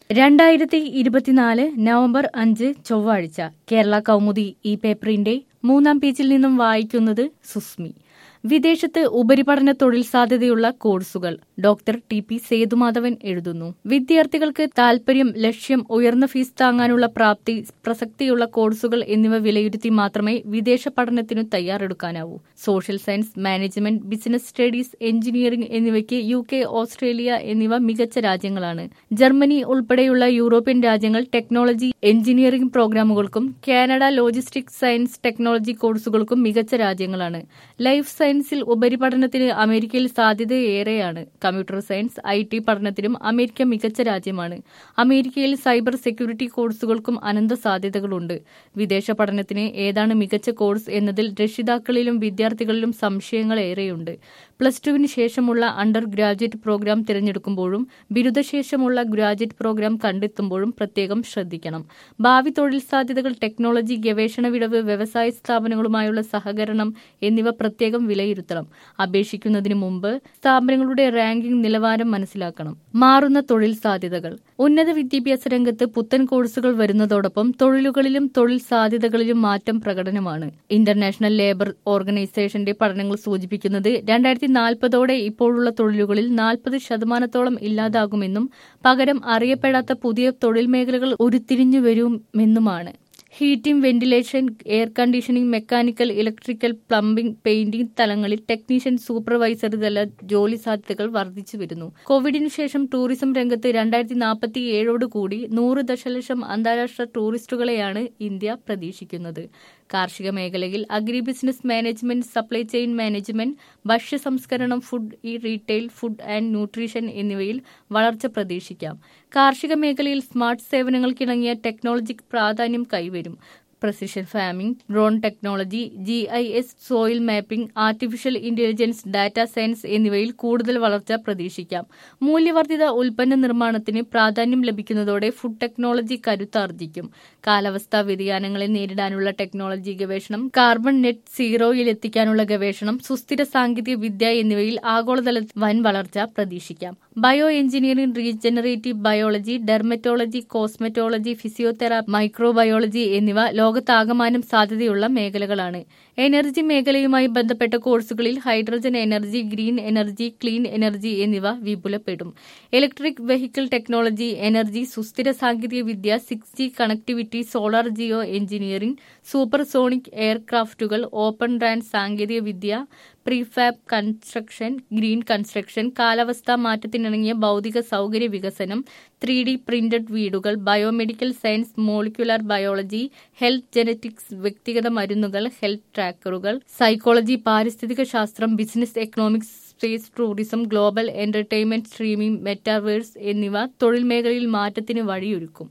രണ്ടായിരത്തി ഇരുപത്തിനാല് നവംബർ അഞ്ച് ചൊവ്വാഴ്ച കേരള കൗമുദി ഈ പേപ്പറിന്റെ മൂന്നാം പേജിൽ നിന്നും വായിക്കുന്നത് സുസ്മി വിദേശത്ത് ഉപരിപഠന തൊഴിൽ സാധ്യതയുള്ള കോഴ്സുകൾ ഡോക്ടർ ടി പി സേതുമാധവൻ എഴുതുന്നു വിദ്യാർത്ഥികൾക്ക് താൽപര്യം ലക്ഷ്യം ഉയർന്ന ഫീസ് താങ്ങാനുള്ള പ്രാപ്തി പ്രസക്തിയുള്ള കോഴ്സുകൾ എന്നിവ വിലയിരുത്തി മാത്രമേ വിദേശ പഠനത്തിനു തയ്യാറെടുക്കാനാവൂ social science management business studies engineering എന്നിവയ്ക്ക് യു കെ ഓസ്ട്രേലിയ എന്നിവ മികച്ച രാജ്യങ്ങളാണ് ജർമ്മനി ഉൾപ്പെടെയുള്ള യൂറോപ്യൻ രാജ്യങ്ങൾ ടെക്നോളജി എഞ്ചിനീയറിംഗ് പ്രോഗ്രാമുകൾക്കും കാനഡ ലോജിസ്റ്റിക്സ് സയൻസ് ടെക്നോളജി കോഴ്സുകൾക്കും മികച്ച രാജ്യങ്ങളാണ് ലൈഫ് സയൻസിൽ ഉപരിപഠനത്തിന് അമേരിക്കയിൽ സാധ്യതയേറെയാണ് കമ്പ്യൂട്ടർ സയൻസ് ഐ ടി പഠനത്തിനും അമേരിക്ക മികച്ച രാജ്യമാണ് അമേരിക്കയിൽ സൈബർ സെക്യൂരിറ്റി കോഴ്സുകൾക്കും അനന്ത സാധ്യതകളുണ്ട് വിദേശ പഠനത്തിന് ഏതാണ് മികച്ച കോഴ്സ് എന്നതിൽ രക്ഷിതാക്കളിലും വിദ്യാർത്ഥികളിലും സംശയങ്ങൾ ഏറെയുണ്ട് പ്ലസ് ടുവിന് ശേഷമുള്ള അണ്ടർ ഗ്രാജുവേറ്റ് പ്രോഗ്രാം തിരഞ്ഞെടുക്കുമ്പോഴും ബിരുദശേഷമുള്ള ഗ്രാജുവേറ്റ് പ്രോഗ്രാം കണ്ടെത്തുമ്പോഴും പ്രത്യേകം ശ്രദ്ധിക്കണം ഭാവി തൊഴിൽ സാധ്യതകൾ ടെക്നോളജി ഗവേഷണ വിടവ് വ്യവസായ സ്ഥാപനങ്ങളുമായുള്ള സഹകരണം എന്നിവ പ്രത്യേകം വിലയിരുത്തണം അപേക്ഷിക്കുന്നതിന് മുമ്പ് സ്ഥാപനങ്ങളുടെ റാങ്കിംഗ് നിലവാരം മനസ്സിലാക്കണം മാറുന്ന തൊഴിൽ സാധ്യതകൾ ഉന്നത വിദ്യാഭ്യാസ രംഗത്ത് പുത്തൻ കോഴ്സുകൾ വരുന്നതോടൊപ്പം തൊഴിലുകളിലും തൊഴിൽ സാധ്യതകളിലും മാറ്റം പ്രകടനമാണ് ഇന്റർനാഷണൽ ലേബർ ഓർഗനൈസേഷന്റെ പഠനങ്ങൾ സൂചിപ്പിക്കുന്നത് രണ്ടായിരത്തി നാൽപ്പതോടെ ഇപ്പോഴുള്ള തൊഴിലുകളിൽ നാൽപ്പത് ശതമാനത്തോളം ഇല്ലാതാകുമെന്നും പകരം അറിയപ്പെടാത്ത പുതിയ തൊഴിൽ മേഖലകൾ ഉരുത്തിരിഞ്ഞു വരുമെന്നുമാണ് heating ventilation air conditioning mechanical electrical plumbing painting തലങ്ങളിൽ ടെക്നീഷ്യൻ സൂപ്പർവൈസർ തല ജോലി സാധ്യതകൾ വർദ്ധിച്ചു വരുന്നു കോവിഡിനു ശേഷം ടൂറിസം രംഗത്ത് രണ്ടായിരത്തി നാൽപ്പത്തി ഏഴോട് കൂടി നൂറ് ദശലക്ഷം അന്താരാഷ്ട്ര ടൂറിസ്റ്റുകളെയാണ് ഇന്ത്യ പ്രതീക്ഷിക്കുന്നത് കാർഷിക മേഖലയിൽ agribusiness management supply chain management ഭക്ഷ്യ സംസ്കരണം ഫുഡ് ഈ റീറ്റെയിൽ ഫുഡ് ആൻഡ് ന്യൂട്രീഷൻ എന്നിവയിൽ വളർച്ച പ്രതീക്ഷിക്കാം കാർഷിക മേഖലയിൽ സ്മാർട്ട് സേവനങ്ങൾക്കിണങ്ങിയ ടെക്നോളജിക്ക് പ്രാധാന്യം കൈവരും precision farming drone technology G I S soil mapping artificial intelligence data science എന്നിവയിൽ കൂടുതൽ വളർച്ച പ്രതീക്ഷിക്കാം മൂല്യവർദ്ധിത ഉൽപ്പന്ന നിർമ്മാണത്തിന് പ്രാധാന്യം ലഭിക്കുന്നതോടെ ഫുഡ് ടെക്നോളജി കരുത്താർജിക്കും കാലാവസ്ഥാ വ്യതിയാനങ്ങളെ നേരിടാനുള്ള ടെക്നോളജി ഗവേഷണം കാർബൺ നെറ്റ് സീറോയിലെത്തിക്കാനുള്ള ഗവേഷണം സുസ്ഥിര സാങ്കേതിക വിദ്യ എന്നിവയിൽ ആഗോളതലത്തിൽ വൻ വളർച്ച പ്രതീക്ഷിക്കാം bioengineering regenerative biology dermatology cosmetology physiotherapy microbiology എന്നിവ ലോകത്താകമാനം സാധ്യതയുള്ള മേഖലകളാണ് എനർജി മേഖലയുമായി ബന്ധപ്പെട്ട കോഴ്സുകളിൽ hydrogen energy green energy clean energy എന്നിവ വിപുലപ്പെടും ഇലക്ട്രിക് വെഹിക്കിൾ ടെക്നോളജി എനർജി സുസ്ഥിര സാങ്കേതിക വിദ്യ six G connectivity solar geoengineering supersonic എയർക്രാഫ്റ്റുകൾ ഓപ്പൺ റാൻ സാങ്കേതിക വിദ്യ പ്രീഫാബ് കൺസ്ട്രക്ഷൻ ഗ്രീൻ കൺസ്ട്രക്ഷൻ കാലാവസ്ഥാ മാറ്റത്തിനിണങ്ങിയ ഭൗതിക സൗകര്യ വികസനം ത്രീ ഡി പ്രിന്റഡ് വീടുകൾ biomedical science molecular biology health genetics വ്യക്തിഗത മരുന്നുകൾ ഹെൽത്ത് ട്രാക്കറുകൾ സൈക്കോളജി പാരിസ്ഥിതിക ശാസ്ത്രം business economics space tourism global entertainment streaming metaverse എന്നിവ തൊഴിൽ മേഖലയിൽ മാറ്റത്തിന് വഴിയൊരുക്കും